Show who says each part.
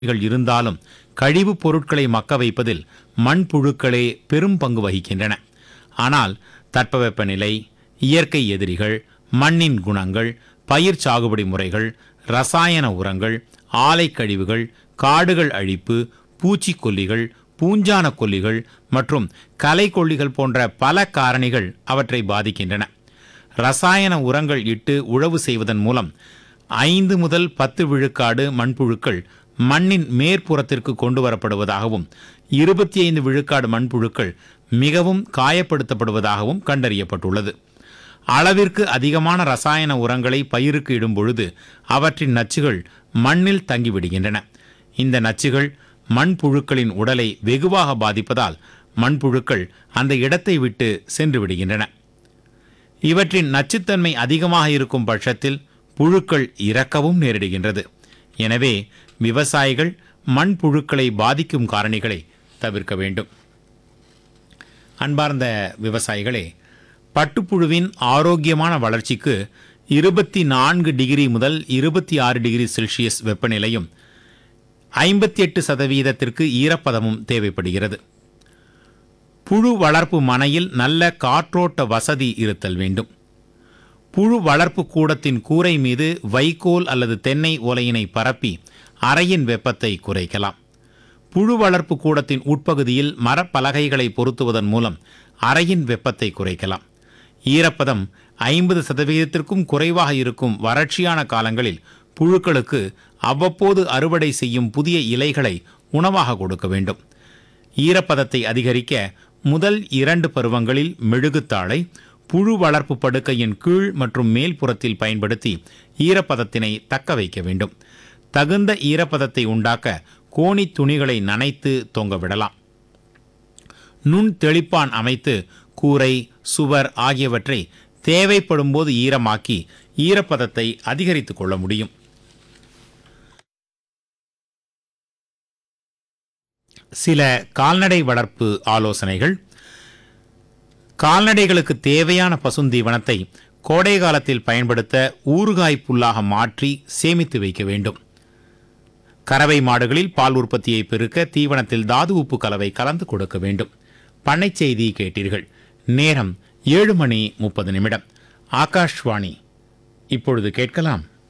Speaker 1: கள் இருந்தாலும் கழிவுப் பொருட்களை மக்க வைப்பதில் மண்புழுக்களே பெரும் பங்கு வகிக்கின்றன ஆனால் தட்பவெப்பநிலை இயற்கை எதிரிகள் மண்ணின் குணங்கள் பயிர் சாகுபடி முறைகள் ரசாயன உரங்கள் ஆலை கழிவுகள் காடுகள் அழிப்பு பூச்சிக்கொல்லிகள் பூஞ்சான கொல்லிகள் மற்றும் களைக்கொல்லிகள் போன்ற பல காரணிகள் அவற்றை பாதிக்கின்றன ரசாயன உரங்கள் இட்டு உழவு செய்வதன் மூலம் ஐந்து முதல் பத்து விழுக்காடு மண்புழுக்கள் மண்ணின் மேற்புறத்திற்கு கொண்டு வரப்படுவதாகவும் இருபத்தி ஐந்து விழுக்காடு மண்புழுக்கள் மிகவும் காயப்படுத்தப்படுவதாகவும் கண்டறியப்பட்டுள்ளது அளவிற்கு அதிகமான ரசாயன உரங்களை பயிருக்கு இடும் பொழுது அவற்றின் நச்சுகள் மண்ணில் தங்கிவிடுகின்றன இந்த நச்சுகள் மண்புழுக்களின் உடலை வெகுவாக பாதிப்பதால் மண்புழுக்கள் அந்த இடத்தை விட்டு சென்று விடுகின்றன இவற்றின் நச்சுத்தன்மை அதிகமாக இருக்கும் பட்சத்தில் புழுக்கள் இறக்கவும் நேரிடுகின்றது எனவே விவசாயிகள் மண்புழுக்களை பாதிக்கும் காரணிகளை தவிர்க்க வேண்டும் அன்பார்ந்த விவசாயிகளே பட்டுப்புழுவின் ஆரோக்கியமான வளர்ச்சிக்கு இருபத்தி நான்கு டிகிரி முதல் இருபத்தி ஆறு டிகிரி செல்சியஸ் வெப்பநிலையும் ஐம்பத்தி எட்டு சதவீதத்திற்கு ஈரப்பதமும் தேவைப்படுகிறது புழு வளர்ப்பு மனையில் நல்ல காற்றோட்ட வசதி இருத்தல் வேண்டும் புழு வளர்ப்பு கூடத்தின் கூரை மீது வைக்கோல் அல்லது தென்னை ஓலையினை பரப்பி அறையின் வெப்பத்தை குறைக்கலாம் புழு வளர்ப்பு கூடத்தின் உட்பகுதியில் மரப்பலகைகளை பொருத்துவதன் மூலம் அறையின் வெப்பத்தை குறைக்கலாம் ஈரப்பதம் ஐம்பது சதவீதத்திற்கும் குறைவாக இருக்கும் வறட்சியான காலங்களில் புழுக்களுக்கு அவ்வப்போது அறுவடை செய்யும் புதிய இலைகளை உணவாக கொடுக்க வேண்டும் ஈரப்பதத்தை அதிகரிக்க முதல் இரண்டு பருவங்களில் மெழுகுத்தாளை புழு வளர்ப்பு படுக்கையின் கீழ் மற்றும் மேல்புறத்தில் பயன்படுத்தி ஈரப்பதத்தினை தக்க வைக்க வேண்டும் தகுந்த ஈரப்பதத்தை உண்டாக்க கோணி துணிகளை நனைத்து தொங்க விடலாம் நுண் தெளிப்பான் அமைத்து கூரை சுவர் ஆகியவற்றை தேவைப்படும் போது ஈரமாக்கி ஈரப்பதத்தை அதிகரித்துக் கொள்ள முடியும் சில கால்நடை வளர்ப்பு ஆலோசனைகள் கால்நடைகளுக்கு தேவையான பசுந்தீவனத்தை கோடை காலத்தில் பயன்படுத்த ஊறுகாய் புல்லாக மாற்றி சேமித்து வைக்க வேண்டும் கறவை மாடுகளில் பால் உற்பத்தியை பெருக்க தீவனத்தில் தாது உப்பு கலவை கலந்து கொடுக்க வேண்டும் பண்ணைச் செய்தி கேட்டீர்கள் நேரம் ஏழு மணி முப்பது நிமிடம் ஆகாஷ்வாணி இப்பொழுது கேட்கலாம்